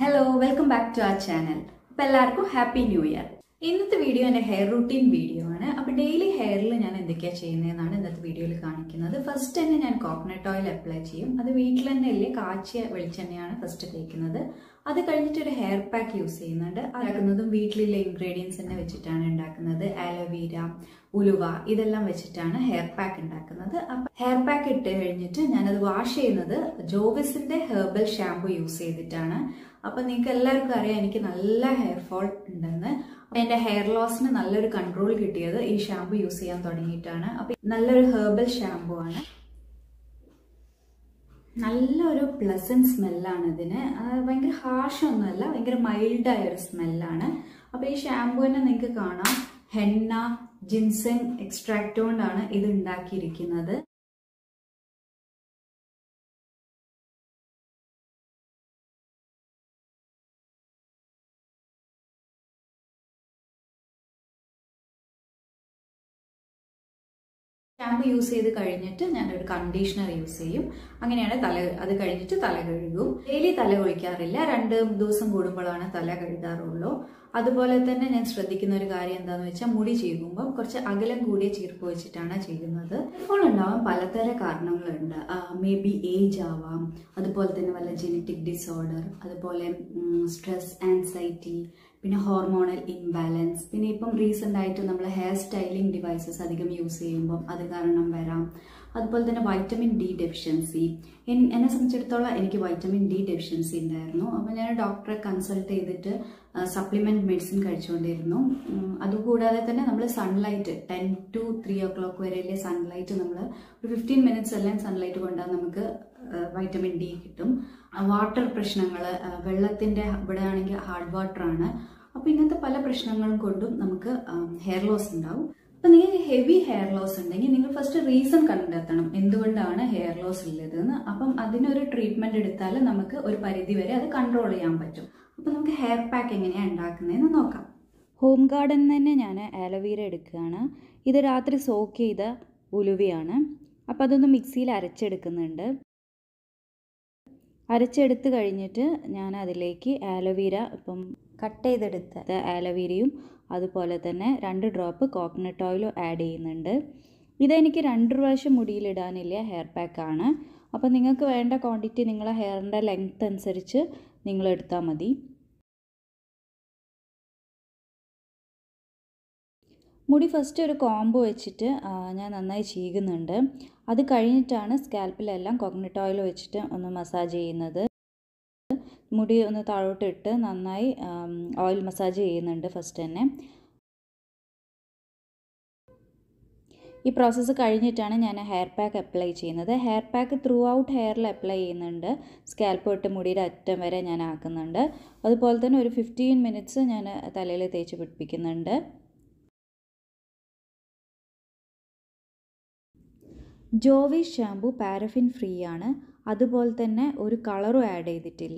hello welcome back to our channel അപ്പോൾ എല്ലാവർക്കും happy new year ഇന്നത്തെ വീഡിയോ എൻ്റെ ഹെയർ റൂട്ടീൻ വീഡിയോ ആണ് അപ്പോൾ ഡെയിലി ഹെയറിൽ ഞാൻ എന്തൊക്കെയാണ് ചെയ്യുന്നതെന്നാണ് ഇന്നത്തെ വീഡിയോയിൽ കാണിക്കുന്നത് ഫസ്റ്റ് തന്നെ ഞാൻ കോക്കനട്ട് ഓയിൽ അപ്ലൈ ചെയ്യും അത് വീട്ടിൽ തന്നെ അല്ലേ കാച്ചിയ വെളിച്ചെണ്ണയാണ് ഫസ്റ്റ് തേക്കുന്നത് അത് കഴിഞ്ഞിട്ട് ഒരു ഹെയർ പാക്ക് യൂസ് ചെയ്യുന്നുണ്ട് ഉണ്ടാക്കുന്നതും വീട്ടിലുള്ള ഇൻഗ്രീഡിയൻസ് തന്നെ വെച്ചിട്ടാണ് ഉണ്ടാക്കുന്നത് ആലോവീര ഉലുവ ഇതെല്ലാം വെച്ചിട്ടാണ് ഹെയർ പാക്ക് ഉണ്ടാക്കുന്നത് അപ്പം ഹെയർ പാക്ക് ഇട്ട് കഴിഞ്ഞിട്ട് ഞാനത് വാഷ് ചെയ്യുന്നത് ജോവിസിന്റെ ഹെർബൽ ഷാമ്പു യൂസ് ചെയ്തിട്ടാണ് അപ്പൊ നിങ്ങൾക്ക് എല്ലാവർക്കും അറിയാം എനിക്ക് നല്ല ഹെയർ ഫോൾ ഉണ്ടെന്ന് അപ്പൊ എന്റെ ഹെയർ ലോസിന് നല്ലൊരു കൺട്രോൾ കിട്ടിയത് ഈ ഷാമ്പു യൂസ് ചെയ്യാൻ തുടങ്ങിയിട്ടാണ് അപ്പൊ നല്ലൊരു ഹെർബൽ ഷാമ്പു ആണ് നല്ലൊരു പ്ലസന്റ് സ്മെല്ലാണ് ഇതിന് അത് ഭയങ്കര ഹാർഷ് ഒന്നുമല്ല ഭയങ്കര മൈൽഡായ ഒരു സ്മെല്ലാണ് അപ്പോൾ ഈ ഷാമ്പുവിനെ നിങ്ങൾക്ക് കാണാം ഹെന്ന ജിൻസൻ എക്സ്ട്രാക്ട് കൊണ്ടാണ് ഇത് ഉണ്ടാക്കിയിരിക്കുന്നത് ഷാമ്പു യൂസ് ചെയ്ത് കഴിഞ്ഞിട്ട് ഞാനൊരു കണ്ടീഷണർ യൂസ് ചെയ്യും അങ്ങനെയാണ് തല അത് കഴിഞ്ഞിട്ട് തല കഴുകും ഡെയിലി തല കുളിക്കാറില്ല രണ്ട് ദിവസം കൂടുമ്പോഴാണ് തല കഴുകാറുള്ളൂ അതുപോലെ തന്നെ ഞാൻ ശ്രദ്ധിക്കുന്ന ഒരു കാര്യം എന്താണെന്ന് വെച്ചാൽ മുടി ചീകുമ്പോൾ കുറച്ച് അകലം കൂടിയ ചീർപ്പ് വെച്ചിട്ടാണ് ചെയ്യുന്നത് ഇപ്പോൾ ഉണ്ടാവാൻ പലതര കാരണങ്ങളുണ്ട് മേ ബി ഏജ് ആവാം അതുപോലെ തന്നെ വല്ല ജനറ്റിക് ഡിസോർഡർ അതുപോലെ സ്ട്രെസ് ആൻസൈറ്റി പിന്നെ ഹോർമോണൽ ഇംബാലൻസ് പിന്നെ ഇപ്പം റീസെൻ്റ് ആയിട്ട് നമ്മൾ ഹെയർ സ്റ്റൈലിംഗ് ഡിവൈസസ് അധികം യൂസ് ചെയ്യുമ്പം അത് കാരണം വരാം അതുപോലെ തന്നെ വൈറ്റമിൻ ഡി ഡെഫിഷ്യൻസി എന്നെ സംബന്ധിച്ചിടത്തോളം എനിക്ക് വൈറ്റമിൻ ഡി ഡെഫിഷ്യൻസി ഉണ്ടായിരുന്നു അപ്പോൾ ഞാൻ ഡോക്ടറെ കൺസൾട്ട് ചെയ്തിട്ട് സപ്ലിമെൻറ്റ് മെഡിസിൻ കഴിച്ചുകൊണ്ടിരുന്നു അതുകൂടാതെ തന്നെ നമ്മൾ sunlight ten to three o'clock വരെയുള്ള സൺലൈറ്റ് നമ്മൾ ഒരു ഫിഫ്റ്റീൻ മിനിറ്റ്സ് എല്ലാം സൺലൈറ്റ് കൊണ്ടാൽ നമുക്ക് വൈറ്റമിൻ ഡി കിട്ടും വാട്ടർ പ്രശ്നങ്ങൾ വെള്ളത്തിൻ്റെ ഇവിടെ ആണെങ്കിൽ ഹാർഡ് വാട്ടർ ആണ് അപ്പോൾ ഇങ്ങനത്തെ പല പ്രശ്നങ്ങളും കൊണ്ടും നമുക്ക് ഹെയർ ലോസ് ഉണ്ടാവും അപ്പം നിങ്ങൾക്ക് ഹെവി ഹെയർ ലോസ് ഉണ്ടെങ്കിൽ നിങ്ങൾ ഫസ്റ്റ് റീസൺ കണ്ടെത്തണം എന്തുകൊണ്ടാണ് ഹെയർ ലോസ് ഉള്ളതെന്ന് അപ്പം അതിനൊരു ട്രീറ്റ്മെൻറ്റ് എടുത്താൽ നമുക്ക് ഒരു പരിധി വരെ അത് കൺട്രോൾ ചെയ്യാൻ പറ്റും അപ്പം നമുക്ക് ഹെയർ പാക്ക് എങ്ങനെയാണ് ഉണ്ടാക്കുന്നതെന്ന് നോക്കാം ഹോം ഗാർഡൻ തന്നെ ഞാൻ ആലോവീര എടുക്കുകയാണ് ഇത് രാത്രി സോക്ക് ചെയ്ത ഉലുവയാണ് അപ്പോൾ അതൊന്ന് മിക്സിയിൽ അരച്ചെടുക്കുന്നുണ്ട് അരച്ചെടുത്ത് കഴിഞ്ഞിട്ട് ഞാൻ അതിലേക്ക് ആലോവീര ഇപ്പം കട്ട് ചെയ്തെടുത്ത ആലോവീരയും അതുപോലെ തന്നെ രണ്ട് ഡ്രോപ്പ് കോക്കനട്ട് ഓയിലും ആഡ് ചെയ്യുന്നുണ്ട് ഇതെനിക്ക് രണ്ട് പ്രാവശ്യം മുടിയിലിടാനില്ല ഹെയർ പാക്കാണ് അപ്പോൾ നിങ്ങൾക്ക് വേണ്ട ക്വാണ്ടിറ്റി നിങ്ങളെ ഹെയറിൻ്റെ ലെങ്ത് അനുസരിച്ച് നിങ്ങൾ എടുത്താൽ മതി മുടി ഫസ്റ്റ് ഒരു കോംബോ വെച്ചിട്ട് ഞാൻ നന്നായി ചീകുന്നുണ്ട് അത് കഴിഞ്ഞിട്ടാണ് സ്കാൽപ്പിലെല്ലാം കോക്കനട്ട് ഓയിൽ വെച്ചിട്ട് ഒന്ന് മസാജ് ചെയ്യുന്നത് മുടി ഒന്ന് താഴോട്ടിട്ട് നന്നായി ഓയിൽ മസാജ് ചെയ്യുന്നുണ്ട് ഫസ്റ്റ് തന്നെ ഈ പ്രോസസ്സ് കഴിഞ്ഞിട്ടാണ് ഞാൻ ഹെയർ പാക്ക് അപ്ലൈ ചെയ്യുന്നത് ഹെയർ പാക്ക് ത്രൂ ഔട്ട് ഹെയറിൽ അപ്ലൈ ചെയ്യുന്നുണ്ട് സ്കാൽപ്പ് തൊട്ട് മുടിയുടെ അറ്റം വരെ ഞാൻ ആക്കുന്നുണ്ട് അതുപോലെ തന്നെ ഒരു ഫിഫ്റ്റീൻ മിനിറ്റ്സ് ഞാൻ തലയിൽ തേച്ച് പിടിപ്പിക്കുന്നുണ്ട് ജോവി ഷാമ്പു പാരഫിൻ ഫ്രീ ആണ് അതുപോലെ തന്നെ ഒരു കളറും ആഡ് ചെയ്തിട്ടില്ല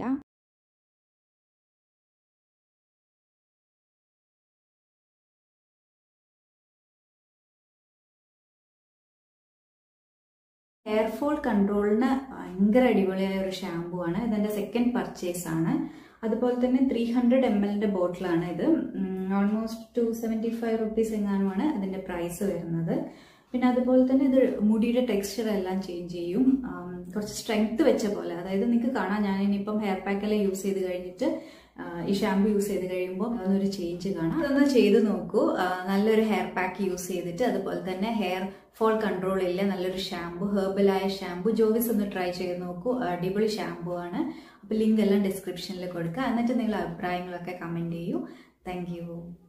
ഹെയർ ഫോൾ കൺട്രോളിന് ഭയങ്കര അടിപൊളിയായ ഒരു ഷാമ്പു ആണ് ഇതെൻ്റെ സെക്കൻഡ് പർച്ചേസ് ആണ് അതുപോലെ തന്നെ ത്രീ ഹൺഡ്രഡ് എം എല്ലിൻ്റെ ബോട്ടിലാണ് ഇത് almost two seventy five rupees എങ്ങാനുമാണ് അതിൻ്റെ പ്രൈസ് വരുന്നത് പിന്നെ അതുപോലെ തന്നെ ഇത് മുടിയുടെ ടെക്സ്ചർ എല്ലാം ചേഞ്ച് ചെയ്യും കുറച്ച് സ്ട്രെങ്ത് വെച്ച പോലെ അതായത് നിങ്ങൾക്ക് കാണാം ഞാൻ ഇനിയിപ്പം ഹെയർ പാക്കെല്ലാം യൂസ് ചെയ്ത് കഴിഞ്ഞിട്ട് ഈ ഷാമ്പു യൂസ് ചെയ്ത് കഴിയുമ്പോൾ അതൊരു ചേഞ്ച് കാണാം അതൊന്ന് ചെയ്ത് നോക്കൂ നല്ലൊരു ഹെയർ പാക്ക് യൂസ് ചെയ്തിട്ട് അതുപോലെ തന്നെ ഹെയർ ഫോൾ കൺട്രോൾ ഇല്ല നല്ലൊരു ഷാമ്പു ഹെർബലായ ഷാമ്പു ജോവിസ് ഒന്ന് ട്രൈ ചെയ്ത് നോക്കൂ അടിപൊളി ഷാമ്പു ആണ് അപ്പോൾ ലിങ്ക് എല്ലാം ഡിസ്ക്രിപ്ഷനിൽ കൊടുക്കുക എന്നിട്ട് നിങ്ങൾ അഭിപ്രായങ്ങളൊക്കെ കമൻറ്റ് ചെയ്യൂ താങ്ക്